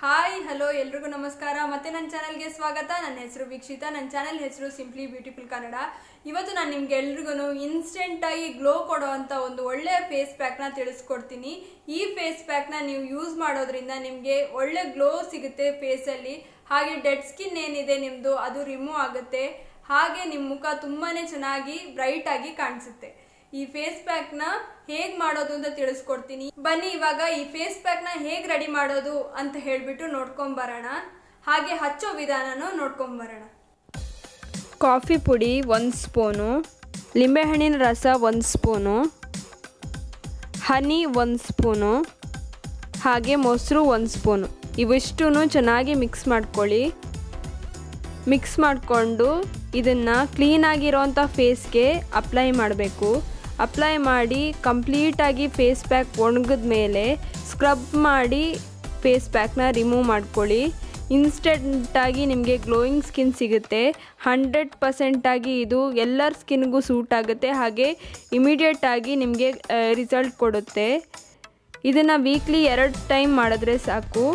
hi hello ಎಲ್ರಿಗೂ ನಮಸ್ಕಾರ ಮತ್ತೆ ನನ್ನ ಚಾನಲ್ಗೆ ಸ್ವಾಗತ ನನ್ನ ಹೆಸರು ವೀಕ್ಷಿತ ನನ್ನ ಚಾನಲ್ ಹೆಸರು ಸಿಂಪ್ಲಿ ಬ್ಯೂಟಿಫುಲ್ ಕನ್ನಡ ಇವತ್ತು ನಾನು ನಿಮ್ಗೆ ಎಲ್ರಿಗೂ ಇನ್ಸ್ಟೆಂಟಾಗಿ ಗ್ಲೋ ಕೊಡುವಂಥ ಒಂದು ಒಳ್ಳೆಯ ಫೇಸ್ ಪ್ಯಾಕ್ನ ತಿಳಿಸ್ಕೊಡ್ತೀನಿ ಈ ಫೇಸ್ ಪ್ಯಾಕ್ನ ನೀವು ಯೂಸ್ ಮಾಡೋದ್ರಿಂದ ನಿಮಗೆ ಒಳ್ಳೆ ಗ್ಲೋ ಸಿಗುತ್ತೆ ಫೇಸಲ್ಲಿ ಹಾಗೆ ಡೆಡ್ ಸ್ಕಿನ್ ಏನಿದೆ ನಿಮ್ಮದು ಅದು ರಿಮೂವ್ ಆಗುತ್ತೆ ಹಾಗೆ ನಿಮ್ಮ ಮುಖ ತುಂಬಾ ಚೆನ್ನಾಗಿ ಬ್ರೈಟ್ ಆಗಿ ಕಾಣಿಸುತ್ತೆ ಈ ಫೇಸ್ ಪ್ಯಾಕ್ ನ ಹೇಗ್ ಮಾಡೋದು ಅಂತ ತಿಳಿಸ್ಕೊಡ್ತೀನಿ ಬನ್ನಿ ಇವಾಗ ಈ ಫೇಸ್ ಪ್ಯಾಕ್ ನ ಹೇಗ್ ರೆಡಿ ಮಾಡೋದು ಅಂತ ಹೇಳ್ಬಿಟ್ಟು ನೋಡ್ಕೊಂಡ್ ಬರೋಣ ಹಾಗೆ ಹಚ್ಚೋ ವಿಧಾನನೂ ನೋಡ್ಕೊಂಡ್ ಬರೋಣ ಕಾಫಿ ಪುಡಿ ಒಂದು ಸ್ಪೂನು ಲಿಂಬೆಹಣ್ಣಿನ ರಸ ಒಂದು ಸ್ಪೂನು ಹನಿ ಒಂದು ಸ್ಪೂನು ಹಾಗೆ ಮೊಸರು ಒಂದು ಸ್ಪೂನು ಇವಿಷ್ಟೂ ಚೆನ್ನಾಗಿ ಮಿಕ್ಸ್ ಮಾಡ್ಕೊಳ್ಳಿ ಮಿಕ್ಸ್ ಮಾಡಿಕೊಂಡು ಇದನ್ನು ಕ್ಲೀನಾಗಿರೋಂಥ ಫೇಸ್ಗೆ ಅಪ್ಲೈ ಮಾಡಬೇಕು ಅಪ್ಲೈ ಮಾಡಿ ಕಂಪ್ಲೀಟಾಗಿ ಫೇಸ್ ಪ್ಯಾಕ್ ಒಣಗಿದ ಮೇಲೆ ಸ್ಕ್ರಬ್ ಮಾಡಿ ಫೇಸ್ ಪ್ಯಾಕ್ನ ರಿಮೂವ್ ಮಾಡ್ಕೊಳ್ಳಿ ಇನ್ಸ್ಟೆಂಟಾಗಿ ನಿಮಗೆ ಗ್ಲೋಯಿಂಗ್ ಸ್ಕಿನ್ ಸಿಗುತ್ತೆ ಹಂಡ್ರೆಡ್ ಪರ್ಸೆಂಟಾಗಿ ಇದು ಎಲ್ಲರ ಸ್ಕಿನ್ಗೂ ಸೂಟ್ ಆಗುತ್ತೆ ಹಾಗೆ ಇಮಿಡಿಯೇಟಾಗಿ ನಿಮಗೆ ರಿಸಲ್ಟ್ ಕೊಡುತ್ತೆ ಇದನ್ನು ವೀಕ್ಲಿ ಎರಡು ಟೈಮ್ ಮಾಡಿದ್ರೆ ಸಾಕು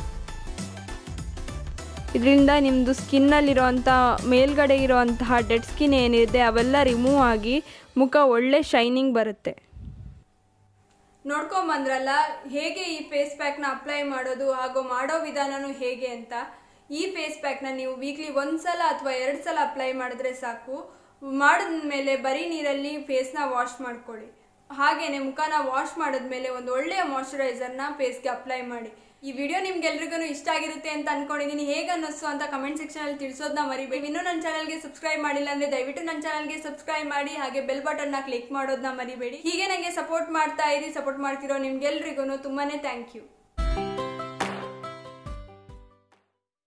ಇದರಿಂದ ನಿಮ್ಮದು ಸ್ಕಿನ್ನಲ್ಲಿರೋಂಥ ಮೇಲ್ಗಡೆ ಇರೋಂತಹ ಡೆಡ್ ಸ್ಕಿನ್ ಏನಿದೆ ಅವೆಲ್ಲ ರಿಮೂವ್ ಆಗಿ ಮುಖ ಒಳ್ಳೆ ಶೈನಿಂಗ್ ಬರುತ್ತೆ ನೋಡ್ಕೊಂಬಂದ್ರಲ್ಲ ಹೇಗೆ ಈ ಫೇಸ್ ಪ್ಯಾಕ್ನ ಅಪ್ಲೈ ಮಾಡೋದು ಹಾಗೂ ಮಾಡೋ ವಿಧಾನನೂ ಹೇಗೆ ಅಂತ ಈ ಫೇಸ್ ಪ್ಯಾಕ್ನ ನೀವು ವೀಕ್ಲಿ ಒಂದ್ಸಲ ಅಥವಾ ಎರಡು ಸಲ ಅಪ್ಲೈ ಮಾಡಿದ್ರೆ ಸಾಕು ಮಾಡಿದ್ಮೇಲೆ ಬರೀ ನೀರಲ್ಲಿ ಫೇಸ್ನ ವಾಶ್ ಮಾಡ್ಕೊಳ್ಳಿ ಹಾಗೇನೆ ಮುಖನ ವಾಶ್ ಮಾಡಿದ್ಮೇಲೆ ಒಂದು ಒಳ್ಳೆಯ ಮಾಯಶ್ಚರೈಸರ್ನ ಫೇಸ್ಗೆ ಅಪ್ಲೈ ಮಾಡಿ ಈ ವಿಡಿಯೋ ನಿಮ್ಗೆಲ್ರಿಗೂ ಇಷ್ಟ ಆಗಿರುತ್ತೆ ಅಂತ ಅನ್ಕೊಂಡಿದ್ದೀನಿ ಹೇಗೆ ಅನ್ನಿಸ್ತು ಅಂತ ಕಮೆಂಟ್ ಸೆಕ್ಷನ್ ಅಲ್ಲಿ ತಿಳಿಸೋದನ್ನ ಮರಿಬೇಡಿ ಇನ್ನೂ ನನ್ನ ಚಾನಲ್ಗೆ ಸಬ್ಸ್ಕ್ರೈಬ್ ಮಾಡಿಲ್ಲ ಅಂದ್ರೆ ದಯವಿಟ್ಟು ನನ್ನ ಚಾನಲ್ಗೆ ಸಬ್ಸ್ಕ್ರೈಬ್ ಮಾಡಿ ಹಾಗೆ ಬೆಲ್ ಬಟನ್ ನ ಕ್ಲಿಕ್ ಮಾಡೋದನ್ನ ಮರಿಬೇಡಿ ಹೀಗೆ ನನಗೆ ಸಪೋರ್ಟ್ ಮಾಡ್ತಾ ಇರಿ ಸಪೋರ್ಟ್ ಮಾಡ್ತಿರೋ ನಿಮ್ಗೆಲ್ರಿಗೂ ತುಂಬಾನೇ ಥ್ಯಾಂಕ್ ಯು